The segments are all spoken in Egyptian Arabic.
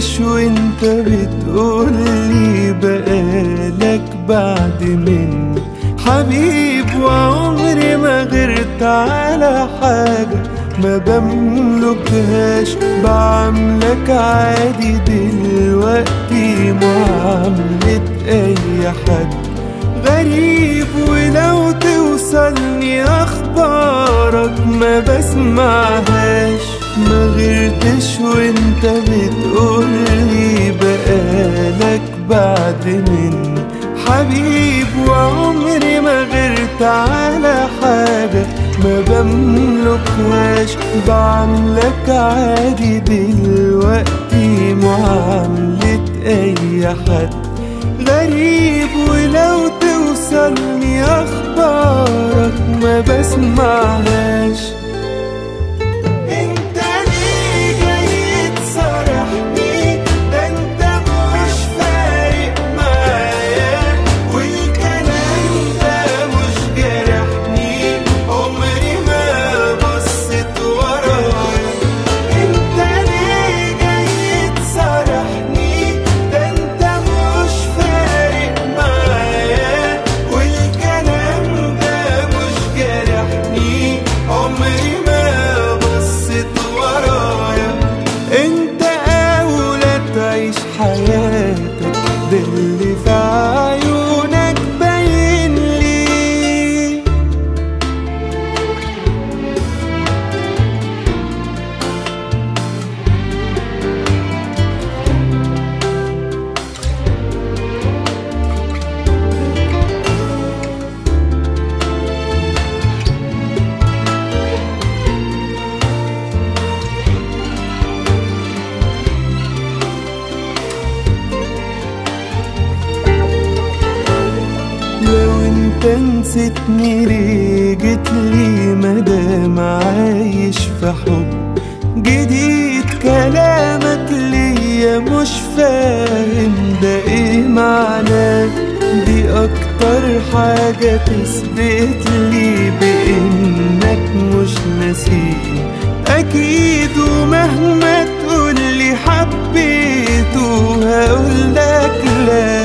غيرتش وانت بتقولي بقالك بعد مني حبيب وعمري ما غيرت على حاجة ما بملكهاش بعملك عادي دلوقتي معاملة أي حد غريب ولو توصلني أخبارك ما بسمعهاش ما غيرتش وانت بتقولي بقالك بعد مني حبيب وعمري ما غيرت على حاجة ما بملكهاش بعملك عادي دلوقتي معاملة أي حد غريب ولو توصلني أخبارك ما بسمعهاش انت ليه جاي تصارحني ده انت مش فارق معايا والكلام ده مش جرحني عمري ما بصيت ورايا انت ليه جاي تصارحني ده انت مش فارق معايا والكلام ده مش جرحني عمري ما بصيت ورايا انت اولى تعيش حياتك ده اللي في عيونك باين لي لو انت نسيتني ليه جيتلي مادام عايش في حب جديد كلامك ليا مش فاهم ده ايه معناه دي اكتر حاجة تثبت لي بانك مش نسيني اكيد ومهما تقولي حبيته هقولك لا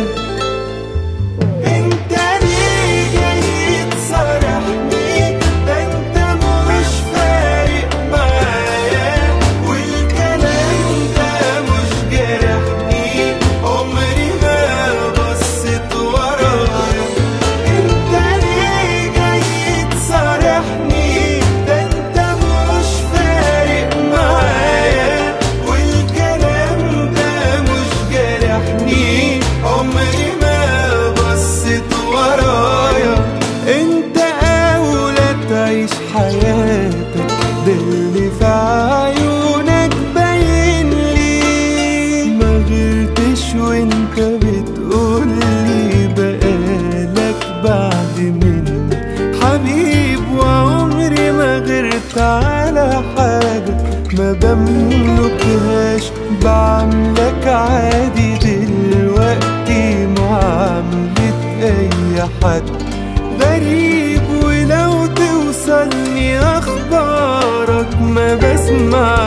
انت ليه جاي تصارحني ده انت مش فارق معايا والكلام ده مش جرحني عمري ما بصيت ورايا انت ليه جاي تصارحني ده انت مش فارق معايا والكلام ده مش جرحني عمري ما بصيت ورايا انت اولى تعيش حياتك ده اللي في عيونك باين لي ما غيرتش وانت بتقولي بقالك بعد مني حبيب وعمري ما غيرت على حاجة ما بملكهاش بعملك عادي دلوقتي معاملة أي حد غريب ولو توصلني أخبارك ما بسمع